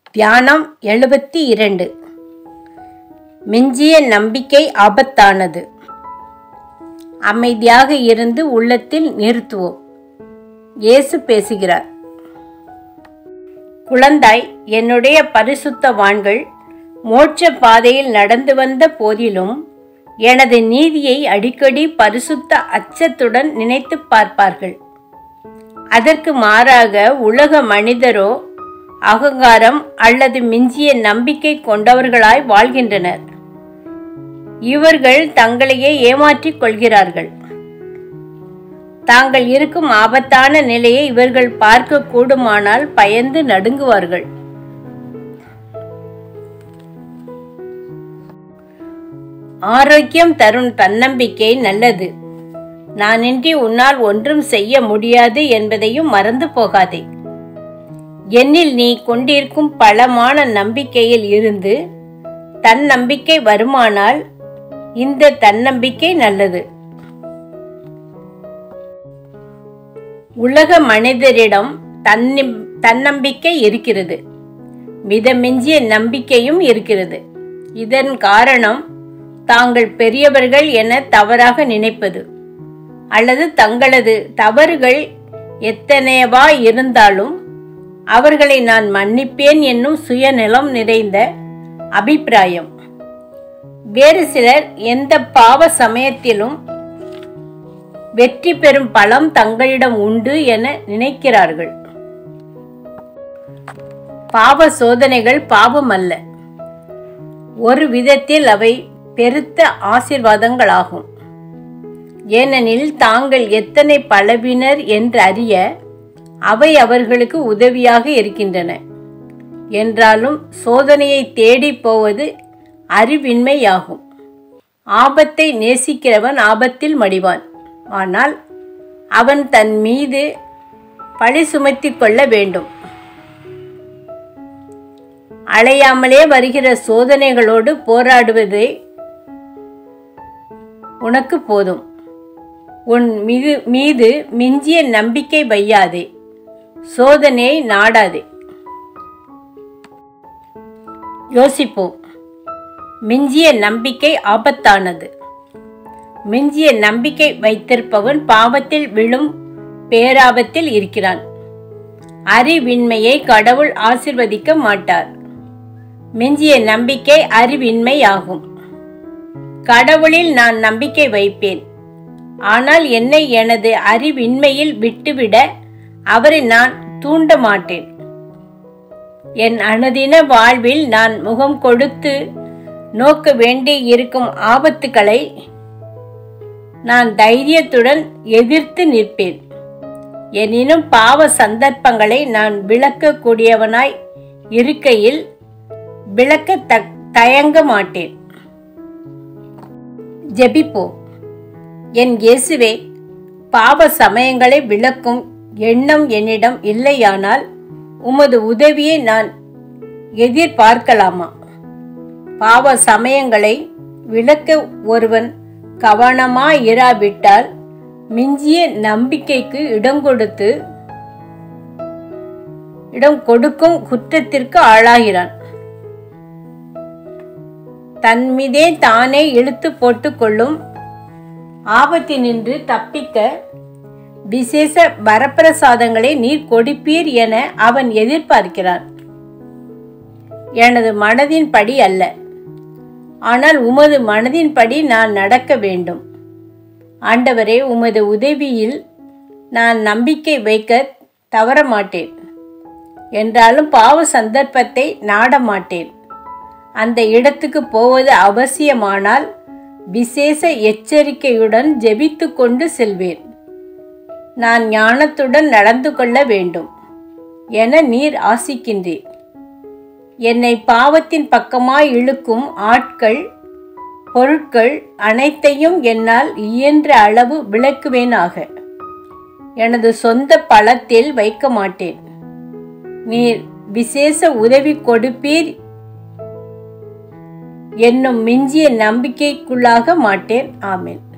தியானம் எழுபத்தி இரண்டு மிஞ்சிய நம்பிக்கை ஆபத்தானது அமைதியாக இருந்து உள்ளத்தில் நிறுத்துவோம் இயேசு பேசுகிறார் குழந்தாய் என்னுடைய பரிசுத்தவான்கள் மோட்ச பாதையில் நடந்து வந்த போதிலும் எனது நீதியை அடிக்கடி பரிசுத்த அச்சத்துடன் நினைத்து பார்ப்பார்கள் அதற்கு மாறாக உலக மனிதரோ அகங்காரம் அல்லது மிஞ்சிய நம்பிக்கை கொண்டவர்களாய் வாழ்கின்றனர் இவர்கள் தங்களையே ஏமாற்றிக் கொள்கிறார்கள் தாங்கள் இருக்கும் ஆபத்தான நிலையை இவர்கள் பார்க்க கூடுமானால் பயந்து நடுங்குவார்கள் ஆரோக்கியம் தரும் தன்னம்பிக்கை நல்லது நானின்றி உன்னால் ஒன்றும் செய்ய முடியாது என்பதையும் மறந்து போகாதே என்னில் நீ கொண்டிருக்கும் பலமான நம்பிக்கையில் இருந்து தன்னம்பிக்கை வருமானால் இந்த தன்னம்பிக்கை நல்லது உலக மனிதரிடம் தன்னி தன்னம்பிக்கை இருக்கிறது மிதமிஞ்சிய நம்பிக்கையும் இருக்கிறது இதன் காரணம் தாங்கள் பெரியவர்கள் என தவறாக நினைப்பது அல்லது தங்களது தவறுகள் எத்தனையவா இருந்தாலும் அவர்களை நான் மன்னிப்பேன் என்னும் சுயநலம் நிறைந்த அபிப்பிராயம் வேறு சிலர் எந்த பாவ சமயத்திலும் வெற்றி பெறும் பலம் தங்களிடம் உண்டு என நினைக்கிறார்கள் பாவ சோதனைகள் பாவம் அல்ல ஒரு விதத்தில் அவை பெருத்த ஆசிர்வாதங்களாகும் ஏனெனில் தாங்கள் எத்தனை பலவினர் என்று அறிய அவை அவர்களுக்கு உதவியாக இருக்கின்றன என்றாலும் சோதனையை தேடி போவது அறிவின்மையாகும் ஆபத்தை நேசிக்கிறவன் ஆபத்தில் மடிவான் ஆனால் அவன் தன் மீது பழி சுமத்தி கொள்ள வேண்டும் அலையாமலே வருகிற சோதனைகளோடு போராடுவதே உனக்கு போதும் உன் மீது மீது மிஞ்சிய நம்பிக்கை வையாதே சோதனையை நாடாதே யோசிப்போம் மிஞ்சிய நம்பிக்கை ஆபத்தானது மிஞ்சிய நம்பிக்கை வைத்திருப்பவன் பாவத்தில் விழும் பேராபத்தில் இருக்கிறான் அறிவின்மையை கடவுள் ஆசிர்வதிக்க மாட்டார் மிஞ்சிய நம்பிக்கை அறிவின்மை ஆகும் கடவுளில் நான் நம்பிக்கை வைப்பேன் ஆனால் என்னை எனது அறிவின்மையில் விட்டுவிட அவரை நான் தூண்ட மாட்டேன் என் அனுதின வாழ்வில் நான் முகம் கொடுத்து நோக்க வேண்டி இருக்கும் ஆபத்துக்களை நான் தைரியத்துடன் எதிர்த்து நிற்பேன் எனினும் பாவ சந்தர்ப்பங்களை நான் விளக்கக்கூடியவனாய் இருக்கையில் விளக்க த தயங்க மாட்டேன் ஜெபிப்போ என் இயேசுவே பாவ சமயங்களை விளக்கும் எண்ணம் என்னிடம் இல்லையானால் உமது உதவியை நான் எதிர்பார்க்கலாமா பாவ சமயங்களை விளக்க ஒருவன் கவனமாயிராவிட்டால் மிஞ்சிய நம்பிக்கைக்கு இடம் கொடுத்து இடம் கொடுக்கும் குற்றத்திற்கு ஆளாகிறான் தன்மீதே தானே இழுத்து போட்டுக்கொள்ளும் ஆபத்தினின்று தப்பிக்க விசேஷ வரப்பிரசாதங்களை நீர் கொடுப்பீர் என அவன் எதிர்பார்க்கிறான் எனது மனதின் படி அல்ல ஆனால் உமது மனதின்படி நான் நடக்க வேண்டும் ஆண்டவரே உமது உதவியில் நான் நம்பிக்கை வைக்க தவற மாட்டேன் என்றாலும் பாவ சந்தர்ப்பத்தை நாட மாட்டேன் அந்த இடத்துக்கு போவது அவசியமானால் விசேஷ எச்சரிக்கையுடன் ஜெபித்து கொண்டு செல்வேன் நான் ஞானத்துடன் நடந்து கொள்ள வேண்டும் என நீர் ஆசிக்கின்றீர் என்னை பாவத்தின் பக்கமாய் இழுக்கும் ஆட்கள் பொருட்கள் அனைத்தையும் என்னால் இயன்ற அளவு விளக்குவேனாக எனது சொந்த பலத்தில் வைக்க மாட்டேன் நீர் விசேஷ உதவி கொடுப்பீர் என்னும் மிஞ்சிய நம்பிக்கைக்குள்ளாக மாட்டேன் ஆமேன்